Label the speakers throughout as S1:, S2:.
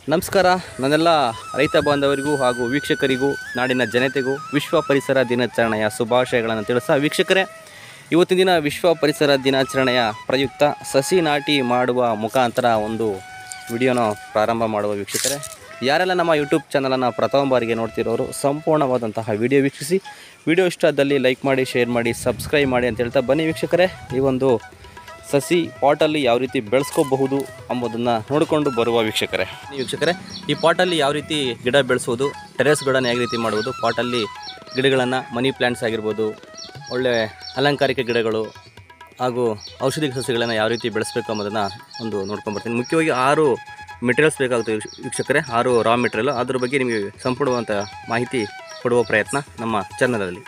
S1: ನಮಸ್ಕಾರ ನನ್ನೆಲ್ಲ ರೈತ ಬಾಂಧವರಿಗೂ ಹಾಗೂ ವೀಕ್ಷಕರಿಗೂ ನಾಡಿನ ಜನತೆಗೂ ವಿಶ್ವ ಪರಿಸರ ದಿನಾಚರಣೆಯ ಶುಭಾಶಯಗಳನ್ನು ತಿಳಿಸ ವೀಕ್ಷಕರೇ ಇವತ್ತಿನ ದಿನ ವಿಶ್ವ ಪರಿಸರ ದಿನಾಚರಣೆಯ ಪ್ರಯುಕ್ತ ಸಸಿ ನಾಟಿ ಮಾಡುವ ಮುಖಾಂತರ ಒಂದು ವಿಡಿಯೋನ ಪ್ರಾರಂಭ ಮಾಡುವ ವೀಕ್ಷಕರೇ ಯಾರೆಲ್ಲ ನಮ್ಮ ಯೂಟ್ಯೂಬ್ ಚಾನಲನ್ನು ಪ್ರಥಮ ಬಾರಿಗೆ ನೋಡ್ತಿರೋರು ಸಂಪೂರ್ಣವಾದಂತಹ ವಿಡಿಯೋ ವೀಕ್ಷಿಸಿ ವಿಡಿಯೋ ಇಷ್ಟದಲ್ಲಿ ಲೈಕ್ ಮಾಡಿ ಶೇರ್ ಮಾಡಿ ಸಬ್ಸ್ಕ್ರೈಬ್ ಮಾಡಿ ಅಂತ ಹೇಳ್ತಾ ಬನ್ನಿ ವೀಕ್ಷಕರೇ ಈ ಒಂದು ಸಸಿ ಪಾಟಲ್ಲಿ ಯಾವ ರೀತಿ ಬೆಳೆಸ್ಕೋಬಹುದು ಎಂಬುದನ್ನು ನೋಡಿಕೊಂಡು ಬರುವ ವೀಕ್ಷಕರೇ ಈ ವೀಕ್ಷಕರೇ ಈ ಪಾಟಲ್ಲಿ ಯಾವ ರೀತಿ ಗಿಡ ಬೆಳೆಸೋದು ಟೆರೆಸ್ ಗಾರ್ಡನ್ ಯಾವ ರೀತಿ ಮಾಡುವುದು ಪಾಟಲ್ಲಿ ಗಿಡಗಳನ್ನು ಮನಿ ಪ್ಲ್ಯಾಂಟ್ಸ್ ಆಗಿರ್ಬೋದು ಒಳ್ಳೆ ಅಲಂಕಾರಿಕ ಗಿಡಗಳು ಹಾಗೂ ಔಷಧಿ ಸಸ್ಯಗಳನ್ನು ಯಾವ ರೀತಿ ಬೆಳೆಸಬೇಕು ಎಂಬುದನ್ನು ಒಂದು ನೋಡ್ಕೊಂಬರ್ತೀನಿ ಮುಖ್ಯವಾಗಿ ಆರು ಮೆಟೀರಿಯಲ್ಸ್ ಬೇಕಾಗುತ್ತೆ ವೀಕ್ಷ- ವೀಕ್ಷಕರೇ ಆರು ರಾ ಮೆಟೀರಿಯಲ್ ಅದ್ರ ಬಗ್ಗೆ ನಿಮಗೆ ಸಂಪೂರ್ಣವಾದಂಥ ಮಾಹಿತಿ ಕೊಡುವ ಪ್ರಯತ್ನ ನಮ್ಮ ಚಾನಲಲ್ಲಿ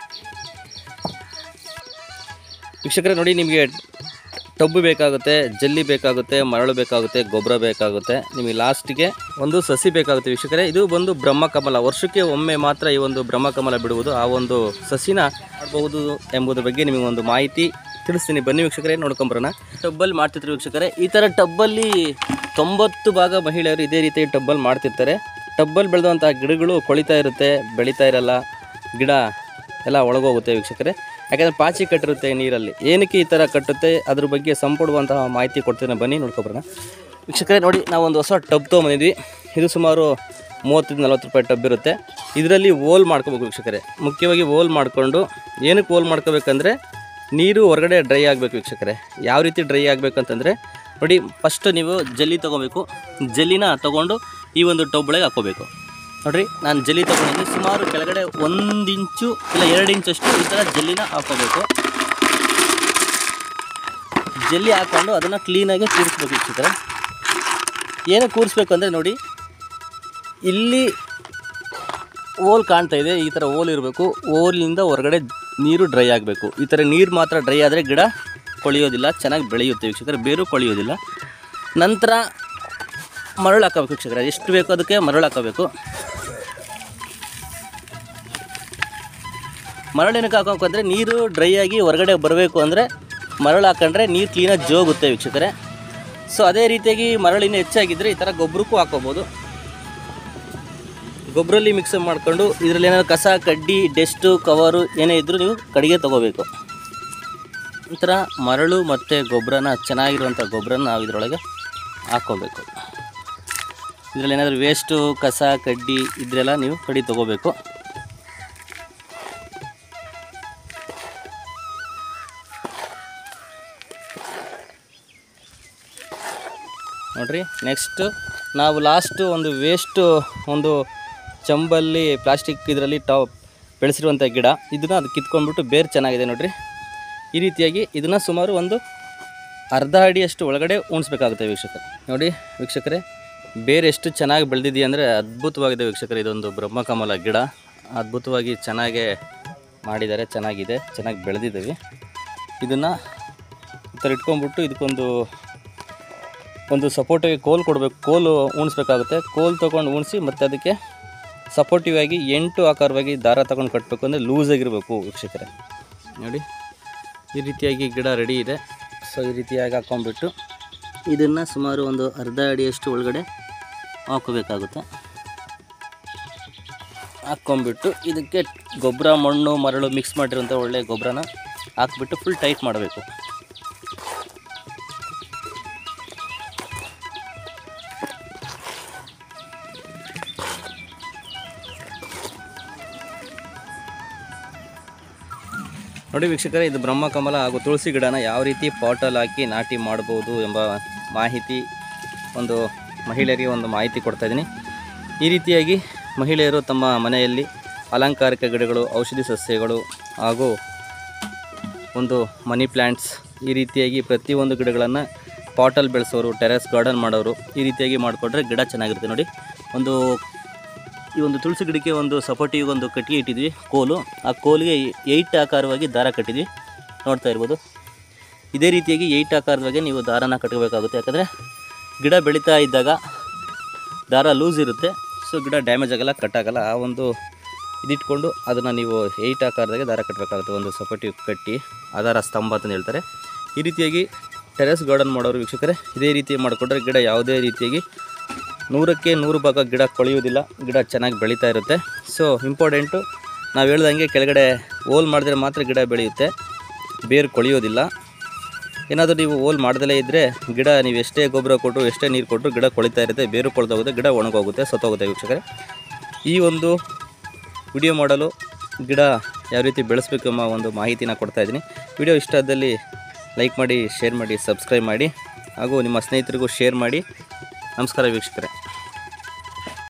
S1: ವೀಕ್ಷಕರೇ ನೋಡಿ ನಿಮಗೆ ಟಬ್ಬು ಬೇಕಾಗುತ್ತೆ ಜಲ್ಲಿ ಬೇಕಾಗುತ್ತೆ ಮರಳು ಬೇಕಾಗುತ್ತೆ ಗೊಬ್ಬರ ಬೇಕಾಗುತ್ತೆ ನಿಮಗೆ ಲಾಸ್ಟಿಗೆ ಒಂದು ಸಸಿ ಬೇಕಾಗುತ್ತೆ ವೀಕ್ಷಕರೇ ಇದು ಬಂದು ಬ್ರಹ್ಮಕಮಲ ವರ್ಷಕ್ಕೆ ಒಮ್ಮೆ ಮಾತ್ರ ಈ ಒಂದು ಬ್ರಹ್ಮಕಮಲ ಬಿಡುವುದು ಆ ಒಂದು ಸಸಿನ ಮಾಡಬಹುದು ಎಂಬುದರ ಬಗ್ಗೆ ನಿಮಗೆ ಒಂದು ಮಾಹಿತಿ ತಿಳಿಸ್ತೀನಿ ಬನ್ನಿ ವೀಕ್ಷಕರೇ ನೋಡ್ಕೊಂಬರೋಣ ಟಬ್ಬಲ್ಲಿ ಮಾಡ್ತಿದ್ರು ವೀಕ್ಷಕರೇ ಈ ಥರ ಟಬ್ಬಲ್ಲಿ ತೊಂಬತ್ತು ಭಾಗ ಮಹಿಳೆಯರು ಇದೇ ರೀತಿ ಟಬ್ಬಲ್ಲಿ ಮಾಡ್ತಿರ್ತಾರೆ ಟಬ್ಬಲ್ಲಿ ಬೆಳೆದಂಥ ಗಿಡಗಳು ಕೊಳಿತಾ ಇರುತ್ತೆ ಬೆಳೀತಾ ಇರಲ್ಲ ಗಿಡ ಎಲ್ಲ ಒಳಗೋಗುತ್ತೆ ವೀಕ್ಷಕರೇ ಯಾಕಂದರೆ ಪಾಚಿ ಕಟ್ಟಿರುತ್ತೆ ನೀರಲ್ಲಿ ಏನಕ್ಕೆ ಈ ಥರ ಕಟ್ಟುತ್ತೆ ಅದ್ರ ಬಗ್ಗೆ ಸಂಪೂರ್ಣವಂತಹ ಮಾಹಿತಿ ಕೊಡ್ತೀನಿ ಬನ್ನಿ ನೋಡ್ಕೊಬರೋಣ ವೀಕ್ಷಕರೇ ನೋಡಿ ನಾವು ಒಂದು ಹೊಸ ಟಬ್ ತೊಗೊಂಬಂದಿದ್ವಿ ಇದು ಸುಮಾರು ಮೂವತ್ತರಿಂದ ನಲ್ವತ್ತು ರೂಪಾಯಿ ಟಬ್ ಇರುತ್ತೆ ಇದರಲ್ಲಿ ಓಲ್ ಮಾಡ್ಕೋಬೇಕು ವೀಕ್ಷಕರೇ ಮುಖ್ಯವಾಗಿ ಓಲ್ ಮಾಡಿಕೊಂಡು ಏನಕ್ಕೆ ಓಲ್ ಮಾಡ್ಕೋಬೇಕಂದ್ರೆ ನೀರು ಹೊರಗಡೆ ಡ್ರೈ ಆಗಬೇಕು ವೀಕ್ಷಕರೇ ಯಾವ ರೀತಿ ಡ್ರೈ ಆಗಬೇಕಂತಂದರೆ ನೋಡಿ ಫಸ್ಟ್ ನೀವು ಜಲ್ಲಿ ತೊಗೋಬೇಕು ಜಲ್ಲಿನ ತೊಗೊಂಡು ಈ ಒಂದು ಟಬ್ ಒಳಗೆ ಹಾಕ್ಕೋಬೇಕು ನೋಡ್ರಿ ನಾನು ಜಲ್ಲಿ ತೊಗೊಂಡಿದ್ದೀನಿ ಸುಮಾರು ಕೆಳಗಡೆ ಒಂದು ಇಂಚು ಇಲ್ಲ ಎರಡು ಇಂಚಷ್ಟು ಈ ಥರ ಜಲ್ಲಿನ ಹಾಕೋಬೇಕು ಜಲ್ಲಿ ಹಾಕ್ಕೊಂಡು ಅದನ್ನು ಕ್ಲೀನಾಗಿ ಕೂರಿಸ್ಬೇಕು ವೀಕ್ಷಕರೇ ಏನು ಕೂರಿಸ್ಬೇಕು ಅಂದರೆ ನೋಡಿ ಇಲ್ಲಿ ಓಲ್ ಕಾಣ್ತಾ ಇದೆ ಈ ಥರ ಓಲ್ ಇರಬೇಕು ಓಲಿಂದ ಹೊರಗಡೆ ನೀರು ಡ್ರೈ ಆಗಬೇಕು ಈ ಥರ ನೀರು ಮಾತ್ರ ಡ್ರೈ ಆದರೆ ಗಿಡ ಕೊಳೆಯೋದಿಲ್ಲ ಚೆನ್ನಾಗಿ ಬೆಳೆಯುತ್ತೆ ವೀಕ್ಷಕರೇ ಬೇರು ಕೊಳೆಯೋದಿಲ್ಲ ನಂತರ ಮರಳು ಹಾಕೋಬೇಕು ವೀಕ್ಷಕರೇ ಎಷ್ಟು ಬೇಕು ಅದಕ್ಕೆ ಮರಳು ಹಾಕೋಬೇಕು ಮರಳು ಏನಕ್ಕೆ ಹಾಕೋಬೇಕಂದ್ರೆ ನೀರು ಡ್ರೈ ಆಗಿ ಹೊರಗಡೆ ಬರಬೇಕು ಅಂದರೆ ಮರಳು ಹಾಕೊಂಡ್ರೆ ನೀರು ಕ್ಲೀನಾಗಿ ಜೋಗುತ್ತೆ ವೀಕ್ಷಕರೇ ಸೊ ಅದೇ ರೀತಿಯಾಗಿ ಮರಳಿನ ಹೆಚ್ಚಾಗಿದ್ದರೆ ಈ ಥರ ಗೊಬ್ಬರಕ್ಕೂ ಹಾಕೋಬೋದು ಗೊಬ್ಬರಲ್ಲಿ ಮಿಕ್ಸ್ ಮಾಡ್ಕೊಂಡು ಇದರಲ್ಲಿ ಏನಾದ್ರು ಕಸ ಕಡ್ಡಿ ಡೆಸ್ಟು ಕವರು ಏನೇ ಇದ್ದರೂ ನೀವು ಕಡೆಗೆ ತೊಗೋಬೇಕು ಈ ಥರ ಮರಳು ಮತ್ತು ಗೊಬ್ಬರನ ಚೆನ್ನಾಗಿರುವಂಥ ಗೊಬ್ಬರನ ನಾವು ಇದರೊಳಗೆ ಹಾಕ್ಕೋಬೇಕು ಇದರಲ್ಲಿ ಏನಾದರೂ ವೇಸ್ಟು ಕಸ ಕಡ್ಡಿ ಇದ್ರೆಲ್ಲ ನೀವು ಕಡಿ ತೊಗೋಬೇಕು ನೋಡ್ರಿ ನೆಕ್ಸ್ಟ್ ನಾವು ಲಾಸ್ಟು ಒಂದು ವೇಸ್ಟು ಒಂದು ಚಂಬಲ್ಲಿ ಪ್ಲಾಸ್ಟಿಕ್ ಇದರಲ್ಲಿ ಟಾಪ್ ಬೆಳೆಸಿರುವಂಥ ಗಿಡ ಇದನ್ನು ಅದು ಕಿತ್ಕೊಂಡ್ಬಿಟ್ಟು ಬೇರೆ ಚೆನ್ನಾಗಿದೆ ನೋಡ್ರಿ ಈ ರೀತಿಯಾಗಿ ಇದನ್ನು ಸುಮಾರು ಒಂದು ಅರ್ಧ ಅಡಿಯಷ್ಟು ಒಳಗಡೆ ಉಣಿಸ್ಬೇಕಾಗುತ್ತೆ ವೀಕ್ಷಕರೇ ನೋಡಿ ವೀಕ್ಷಕರೇ ಬೇರೆ ಎಷ್ಟು ಚೆನ್ನಾಗಿ ಬೆಳೆದಿದೆ ಅಂದರೆ ಅದ್ಭುತವಾಗಿದೆ ವೀಕ್ಷಕರೇ ಇದೊಂದು ಬ್ರಹ್ಮಕಮಲ ಗಿಡ ಅದ್ಭುತವಾಗಿ ಚೆನ್ನಾಗೇ ಮಾಡಿದ್ದಾರೆ ಚೆನ್ನಾಗಿದೆ ಚೆನ್ನಾಗಿ ಬೆಳೆದಿದ್ದಾವೆ ಇದನ್ನು ಈ ಥರ ಇಟ್ಕೊಂಡ್ಬಿಟ್ಟು ಇದಕ್ಕೊಂದು ಒಂದು ಸಪೋರ್ಟಿಗೆ ಕೋಲ್ ಕೊಡಬೇಕು ಕೋಲು ಉಣಿಸ್ಬೇಕಾಗುತ್ತೆ ಕೋಲ್ ತೊಗೊಂಡು ಉಣಿಸಿ ಮತ್ತು ಅದಕ್ಕೆ ಸಪೋರ್ಟಿವ್ ಆಗಿ ಎಂಟು ಆಕಾರವಾಗಿ ದಾರ ತಗೊಂಡು ಕಟ್ಟಬೇಕು ಅಂದರೆ ಲೂಸಾಗಿರಬೇಕು ವೀಕ್ಷಕರೇ ನೋಡಿ ಈ ರೀತಿಯಾಗಿ ಗಿಡ ರೆಡಿ ಇದೆ ಸೊ ಈ ರೀತಿಯಾಗಿ ಹಾಕ್ಕೊಂಬಿಟ್ಟು ಇದನ್ನು ಸುಮಾರು ಒಂದು ಅರ್ಧ ಅಡಿಯಷ್ಟು ಒಳಗಡೆ ಹಾಕೋಬೇಕಾಗುತ್ತೆ ಹಾಕ್ಕೊಂಬಿಟ್ಟು ಇದಕ್ಕೆ ಗೊಬ್ಬರ ಮಣ್ಣು ಮರಳು ಮಿಕ್ಸ್ ಮಾಡಿರೋಂಥ ಒಳ್ಳೆ ಗೊಬ್ಬರನ ಹಾಕ್ಬಿಟ್ಟು ಫುಲ್ ಟೈಟ್ ಮಾಡಬೇಕು ನೋಡಿ ವೀಕ್ಷಕರೇ ಇದು ಬ್ರಹ್ಮಕಮಲ ಹಾಗೂ ತುಳಸಿ ಗಿಡನ ಯಾವ ರೀತಿ ಪಾಟಲ್ಲಿ ಹಾಕಿ ನಾಟಿ ಮಾಡ್ಬೋದು ಎಂಬ ಮಾಹಿತಿ ಒಂದು ಮಹಿಳೆಯರಿಗೆ ಒಂದು ಮಾಹಿತಿ ಕೊಡ್ತಾ ಇದ್ದೀನಿ ಈ ರೀತಿಯಾಗಿ ಮಹಿಳೆಯರು ತಮ್ಮ ಮನೆಯಲ್ಲಿ ಅಲಂಕಾರಿಕ ಗಿಡಗಳು ಔಷಧಿ ಸಸ್ಯಗಳು ಹಾಗೂ ಒಂದು ಮನಿ ಪ್ಲ್ಯಾಂಟ್ಸ್ ಈ ರೀತಿಯಾಗಿ ಪ್ರತಿಯೊಂದು ಗಿಡಗಳನ್ನು ಪಾಟಲ್ಲಿ ಬೆಳೆಸೋರು ಟೆರೆಸ್ ಗಾರ್ಡನ್ ಮಾಡೋರು ಈ ರೀತಿಯಾಗಿ ಮಾಡಿಕೊಂಡ್ರೆ ಗಿಡ ಚೆನ್ನಾಗಿರುತ್ತೆ ನೋಡಿ ಒಂದು ಈ ಒಂದು ತುಳಸಿ ಗಿಡಕ್ಕೆ ಒಂದು ಸಪೋರ್ಟಿಗೆ ಒಂದು ಕಟ್ಟಿಗೆ ಇಟ್ಟಿದ್ವಿ ಕೋಲು ಆ ಕೋಲಿಗೆ ಏಯ್ಟ್ ಆಕಾರವಾಗಿ ದಾರ ಕಟ್ಟಿದ್ವಿ ನೋಡ್ತಾ ಇರ್ಬೋದು ಇದೇ ರೀತಿಯಾಗಿ ಏಯ್ಟ್ ಆಕಾರದಾಗೆ ನೀವು ದಾರನ ಕಟ್ಟಬೇಕಾಗುತ್ತೆ ಯಾಕಂದರೆ ಗಿಡ ಬೆಳೀತಾ ಇದ್ದಾಗ ದಾರ ಲೂಸ್ ಇರುತ್ತೆ ಸೊ ಗಿಡ ಡ್ಯಾಮೇಜ್ ಆಗಲ್ಲ ಕಟ್ಟಾಗಲ್ಲ ಆ ಒಂದು ಇದಿಟ್ಕೊಂಡು ಅದನ್ನು ನೀವು ಏಯ್ಟ್ ಆಕಾರದಾಗೆ ದಾರ ಕಟ್ಟಬೇಕಾಗುತ್ತೆ ಒಂದು ಸಪೋರ್ಟಿವ್ ಕಟ್ಟಿ ಆಧಾರ ಸ್ತಂಭ ಅಂತ ಹೇಳ್ತಾರೆ ಈ ರೀತಿಯಾಗಿ ಟೆರೆಸ್ ಗಾರ್ಡನ್ ಮಾಡೋರು ವೀಕ್ಷಕರೇ ಇದೇ ರೀತಿ ಮಾಡಿಕೊಂಡ್ರೆ ಗಿಡ ಯಾವುದೇ ರೀತಿಯಾಗಿ ನೂರಕ್ಕೆ ನೂರು ಭಾಗ ಗಿಡ ಕೊಳೆಯೋದಿಲ್ಲ ಗಿಡ ಚೆನ್ನಾಗಿ ಬೆಳೀತಾ ಇರುತ್ತೆ ಸೊ ಇಂಪಾರ್ಟೆಂಟು ನಾವು ಹೇಳ್ದಂಗೆ ಕೆಳಗಡೆ ಹೋಲ್ ಮಾಡಿದ್ರೆ ಮಾತ್ರ ಗಿಡ ಬೆಳೆಯುತ್ತೆ ಬೇರು ಕೊಳೆಯೋದಿಲ್ಲ ಏನಾದರೂ ನೀವು ಹೋಲ್ ಮಾಡ್ದಲೇ ಇದ್ದರೆ ಗಿಡ ನೀವು ಎಷ್ಟೇ ಗೊಬ್ಬರ ಕೊಟ್ಟರು ಎಷ್ಟೇ ನೀರು ಕೊಟ್ಟರು ಗಿಡ ಕೊಳಿತಾ ಇರುತ್ತೆ ಬೇರು ಕೊಳ್ದೋಗುತ್ತೆ ಗಿಡ ಒಣಗೋಗುತ್ತೆ ಸತ್ತೋಗುತ್ತೆ ವೀಕ್ಷಕರೇ ಈ ಒಂದು ವಿಡಿಯೋ ಮಾಡಲು ಗಿಡ ಯಾವ ರೀತಿ ಬೆಳೆಸಬೇಕು ಎಂಬ ಒಂದು ಮಾಹಿತಿನ ಕೊಡ್ತಾ ಇದ್ದೀನಿ ವಿಡಿಯೋ ಇಷ್ಟ ಆದಲ್ಲಿ ಲೈಕ್ ಮಾಡಿ ಶೇರ್ ಮಾಡಿ ಸಬ್ಸ್ಕ್ರೈಬ್ ಮಾಡಿ ಹಾಗೂ ನಿಮ್ಮ ಸ್ನೇಹಿತರಿಗೂ ಶೇರ್ ಮಾಡಿ ನಮಸ್ಕಾರ ವೀಕ್ಷಕರೇ